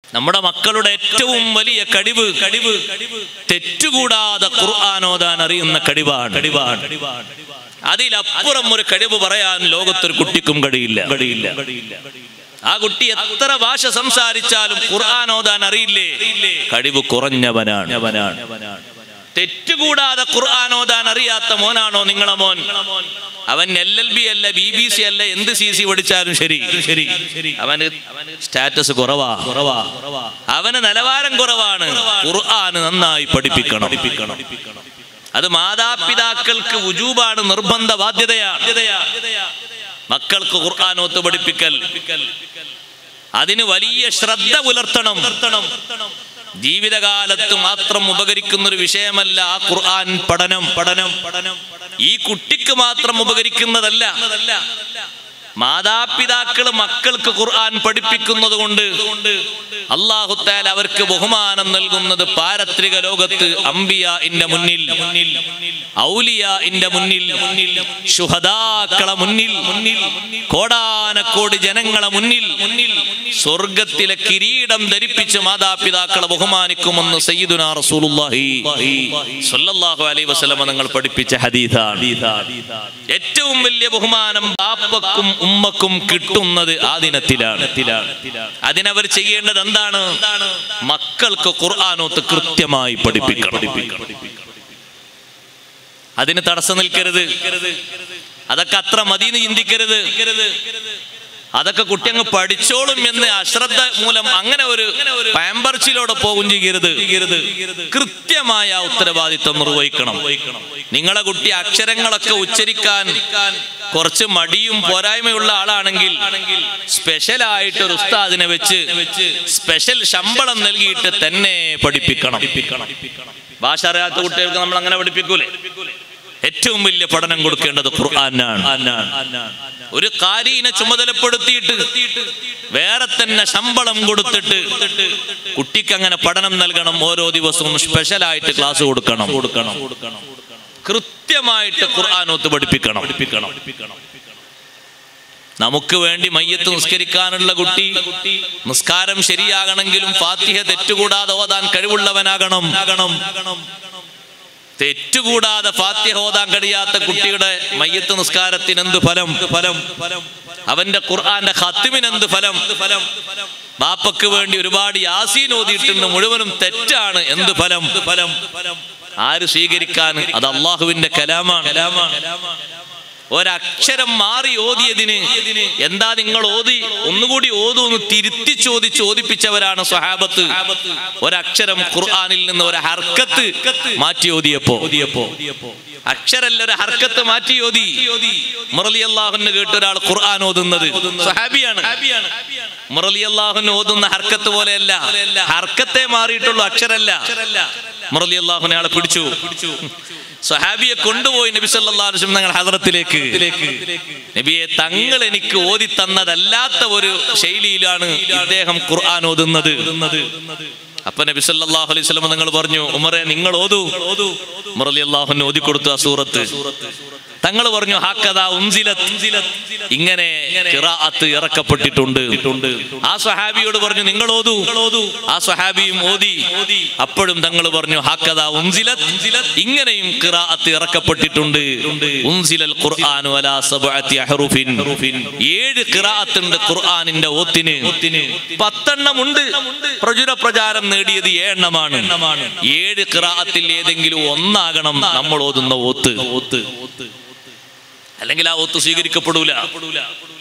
നമ്മുടെ മക്കളുടെ ഏറ്റവും വലിയ കഴിവ് കഴിവ് തെറ്റുകൂടാതെ ഖുർആൻ ഓതാൻ അറിയുന്ന കഴിവാണ് കഴിവാണ് അതിലപ്പുറം ഒരു കഴിവ് പറയാൻ ലോകത്തൊരു കുട്ടിക്കും കഴിയില്ല കഴിയില്ല ആ കുട്ടി എത്ര ഭാഷ സംസാരിച്ചാലും ഖുർആൻ ഓതാൻ അറിയില്ലേ കഴിവ് കുറഞ്ഞവനാണ് തെറ്റുകൂടാതെ ഖുർആൻ ഓതാൻ അറിയാത്ത മോനാണോ നിങ്ങളെ മോൻ അവൻ എൽ എൽ ബി അല്ല ബി ബി സി അല്ല എന്ത് സി സി പഠിച്ചാലും ശരി ശരി അവന് സ്റ്റാറ്റസ് കുറവാ കുറവാ അവന് നിലവാരം കുറവാണ് ഖുർആൻ നന്നായി പഠിപ്പിക്കണം പഠിപ്പിക്കണം അത് മാതാപിതാക്കൾക്ക് ഉജൂബാണ് നിർബന്ധ ബാധ്യതയാണ് മക്കൾക്ക് ഖുർആൻ ഒത്ത് പഠിപ്പിക്കൽ അതിന് വലിയ ശ്രദ്ധ പുലർത്തണം ജീവിതകാലത്ത് മാത്രം ഉപകരിക്കുന്ന ഒരു വിഷയമല്ല ആ ഖുർആൻ പഠനം പഠനം പഠനം ഈ കുട്ടിക്ക് മാത്രം ഉപകരിക്കുന്നതല്ല മാതാപിതാക്കൾ മക്കൾക്ക് ഖുർആൻ പഠിപ്പിക്കുന്നത് കൊണ്ട് അള്ളാഹുത്താൽ അവർക്ക് ബഹുമാനം നൽകുന്നത് പാരത്രിക ലോകത്ത് അംബിയ ഇന്റെ മുന്നിൽ ഔലിയ ഇന്റെ മുന്നിൽ ശുഹദാക്കളെ മുന്നിൽ കോടാനക്കോടി ജനങ്ങളെ മുന്നിൽ സ്വർഗത്തിലെ കിരീടം ധരിപ്പിച്ച് മാതാപിതാക്കളെ ബഹുമാനിക്കുമെന്ന് സയ്യിദുന റസൂലുള്ളാഹി സ്വല്ലല്ലാഹു അലൈഹി വസല്ലമ നിങ്ങൾ പഠിപ്പിച്ച ഹദീസാണ് ഏറ്റവും വലിയ ബഹുമാനം ബാപ്പക്കും ഉമ്മക്കും കിട്ടുന്നത് ആ ദിനത്തിലാണ് അതിനവർ ചെയ്യേണ്ടത് എന്താണ് മക്കൾക്ക് ഖുർആാനോത്ത് കൃത്യമായി പഠിപ്പിക്കണം അതിന് തടസ്സം നിൽക്കരുത് അതൊക്കെ അത്ര മതിന്ന് ചിന്തിക്കരുത് അതൊക്കെ കുട്ടി അങ്ങ് പഠിച്ചോളും എന്ന് അശ്രദ്ധ മൂലം അങ്ങനെ ഒരു പാമ്പർച്ചിലോടെ പോകും ചെയ്യരുത് കൃത്യമായ ഉത്തരവാദിത്വം നിർവഹിക്കണം നിങ്ങളെ കുട്ടി അക്ഷരങ്ങളൊക്കെ ഉച്ചരിക്കാൻ കുറച്ച് മടിയും പോരായ്മയുള്ള ആളാണെങ്കിൽ സ്പെഷ്യൽ ആയിട്ട് ഒരു ഉസ്താദിനെ വെച്ച് സ്പെഷ്യൽ ശമ്പളം നൽകിയിട്ട് തന്നെ പഠിപ്പിക്കണം ഭാഷ അറിയാത്ത കുട്ടികൾക്ക് നമ്മൾ അങ്ങനെ പഠിപ്പിക്കൂലേ ഏറ്റവും വലിയ പഠനം കൊടുക്കേണ്ടത് ഖുർആനാണ് ഒരു കാരീനെ ചുമതലപ്പെടുത്തിയിട്ട് വേറെ തന്നെ ശമ്പളം കൊടുത്തിട്ട് കുട്ടിക്ക് അങ്ങനെ പഠനം നൽകണം ഓരോ ദിവസവും സ്പെഷ്യലായിട്ട് ക്ലാസ് കൊടുക്കണം കൊടുക്കണം കൃത്യമായിട്ട് ഖുർആാനോത്ത് പഠിപ്പിക്കണം പഠിപ്പിക്കണം നമുക്ക് വേണ്ടി മയ്യത്ത് നിസ്കരിക്കാനുള്ള കുട്ടി നിസ്കാരം ശരിയാകണമെങ്കിലും ഫാത്തിഹ തെറ്റുകൂടാതെ ഓതാൻ കഴിവുള്ളവനാകണം തെറ്റുകൂടാതെ ഫാത്തിഹ ഓതാൻ കഴിയാത്ത കുട്ടിയുടെ മയ്യത്ത് നിസ്കാരത്തിന് എന്ത് ഫലം ഫലം അവന്റെ ഖുർആന്റെ ഖത്തിമിന് എന്ത് ഫലം ഫലം ബാപ്പക്ക് വേണ്ടി ഒരുപാട് യാസീൻ ഓതിയിട്ടുണ്ട് മുഴുവനും തെറ്റാണ് എന്ത് ഫലം ഫലം ആര് സ്വീകരിക്കാൻ അത് അള്ളാഹുവിന്റെ കലാമാണ് കലാമാണ് ഒരക്ഷരം മാറി ഓതിയതിന് എന്താ നിങ്ങൾ ഓതി ഒന്നുകൂടി ഓതു എന്ന് തിരുത്തി ചോദിച്ച് ഓദിപ്പിച്ചവരാണ് സ്വഹാബത്ത് ഒരക്ഷരം ഖുർആാനിൽ നിന്ന് ഒരു ഹർക്കത്ത് മാറ്റി ഓതിയപ്പോ ഓതിയപ്പോ അക്ഷരല്ല ഒരു ഹർക്കത്ത് മാറ്റി ഓതി മുറലി അള്ളാഹുന് കേട്ട ഒരാൾ ഖുർആൻ ഓതുന്നത് സ്വഹാബിയാണ് മുറലി അള്ളാഹുന് ഓതുന്ന ഹർക്കത്ത് പോലെയല്ല ഹർക്കത്തെ മാറിയിട്ടുള്ളൂ അക്ഷരല്ല മുറലി അള്ളാഹുനെ ആളെ പിടിച്ചു സ്വഹാബിയെ കൊണ്ടുപോയി നബി സല്ലല്ലാഹു അലൈഹി വസല്ലം തങ്ങൾ ഹദ്റത്തിലേക്ക് നബിയെ തങ്ങൾ എനിക്ക് ഓതി തന്നതല്ലാത്ത ഒരു ശൈലിയിലാണ് ഇദ്ദേഹം ഖുർആൻ ഓതുന്നത് അപ്പൊ നബി സല്ലല്ലാഹു അലൈഹി വസല്ലം നിങ്ങൾ പറഞ്ഞു ഉമറെ നിങ്ങൾ ഓതു ഉമർ റളിയല്ലാഹു അൻഹു ഓതി കൊടുത്തു ആ സൂറത്ത് തങ്ങൾ പറഞ്ഞു ഹാക്കഥ ഉൻസിലത്ത് ഇങ്ങനെ ഖിറാഅത്ത് ഇറക്കപ്പെട്ടിട്ടുണ്ട് ആ സ്വഹാബിയോട് പറഞ്ഞു നിങ്ങൾ ഓതു ആ സ്വഹാബിയും ഓതി അപ്പോഴും തങ്ങൾ പറഞ്ഞു ഹാക്കഥ ഉൻസിലത്ത് ഇങ്ങനെയും ഖിറാഅത്ത് ഇറക്കപ്പെട്ടിട്ടുണ്ട് ഉൻസിലൽ ഖുർആനു അലാ സബ്അത്തി അഹ്റുഫിൻ ഏഴ് ഖിറാഅത്ത് ഉണ്ട് ഖുർആനിന്റെ ഓത്തിന് പത്തെണ്ണമുണ്ട് പ്രചുര പ്രചാരം നേടിയത് ഏഴെണ്ണമാണ് ഏഴ് ഖിറാഅത്തിൽ ഏതെങ്കിലും ഒന്നാകണം നമ്മൾ ഓതുന്ന ഓത്ത് ഓത്ത് അല്ലെങ്കിൽ ആ ഒത്ത് സ്വീകരിക്കപ്പെടൂല